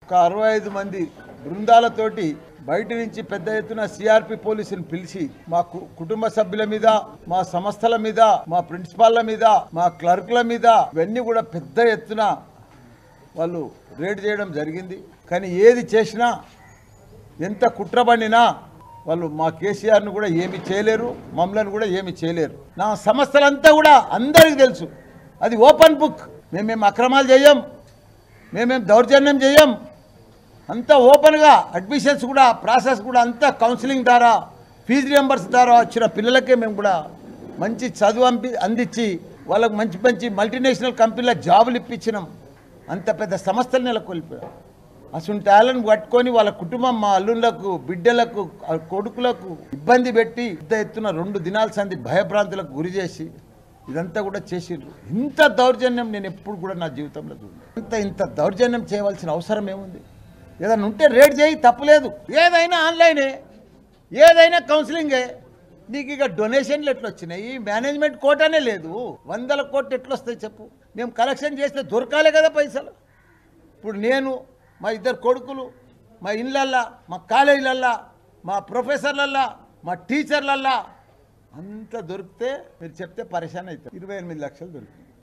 ఒక అరవై ఐదు మంది బృందాలతోటి బయట నుంచి పెద్ద ఎత్తున సిఆర్పి పోలీసుని పిలిచి మా కు- కుటుంబ సభ్యుల మీద మా సంస్థల మీద మా ప్రిన్సిపాల్ల మీద మా క్లర్క్ల మీద ఇవన్నీ కూడా పెద్ద ఎత్తున వాళ్ళు రేడ్ చేయడం జరిగింది కానీ ఏది చేసినా ఎంత కుట్ర పండినా వాళ్ళు మా కేసీఆర్ను కూడా ఏమి చేయలేరు మమ్మల్ని కూడా ఏమి చేయలేరు నా సంస్థలంతా కూడా అందరికీ తెలుసు అది ఓపెన్ బుక్ మేమేం అక్రమాలు చేయం మేమేం దౌర్జన్యం చేయం అంతా ఓపెన్గా అడ్మిషన్స్ కూడా ప్రాసెస్ కూడా అంతా కౌన్సిలింగ్ ద్వారా ఫీజు రియంబర్స్ ద్వారా వచ్చిన పిల్లలకే మేము కూడా మంచి చదువు అంపి అందించి వాళ్ళకు మంచి మంచి మల్టీనేషనల్ కంపెనీల జాబులు ఇప్పించినాం అంత పెద్ద సంస్థలు నెలకొల్పాం అసలు టాలెంట్ పట్టుకొని వాళ్ళ కుటుంబం మా అల్లుళ్ళకు బిడ్డలకు ఆ కొడుకులకు ఇబ్బంది పెట్టి పెద్ద ఎత్తున రెండు దినాల సంది భయభ్రాంతులకు గురి చేసి ఇదంతా కూడా చేసిండ్రు ఇంత దౌర్జన్యం నేను ఎప్పుడు కూడా నా జీవితంలో చూడలేదు ఇంత ఇంత దౌర్జన్యం చేయవలసిన అవసరం ఏముంది ఏదైనా ఉంటే రేట్ చేయి తప్పులేదు ఏదైనా ఆన్లైనే ఏదైనా కౌన్సిలింగే నీకు ఇక డొనేషన్లు ఎట్లా వచ్చినాయి మేనేజ్మెంట్ కోటానే లేదు వందల కోట్లు ఎట్లా వస్తాయి చెప్పు మేము కలెక్షన్ చేస్తే దొరకాలే కదా పైసలు ఇప్పుడు నేను మా ఇద్దరు కొడుకులు మా ఇళ్ళల్లా మా కాలేజీలల్లా మా ప్రొఫెసర్లల్లా మా టీచర్లల్లా అంత దొరికితే మీరు చెప్తే పరిశాన్ అవుతారు ఇరవై ఎనిమిది లక్షలు దొరికింది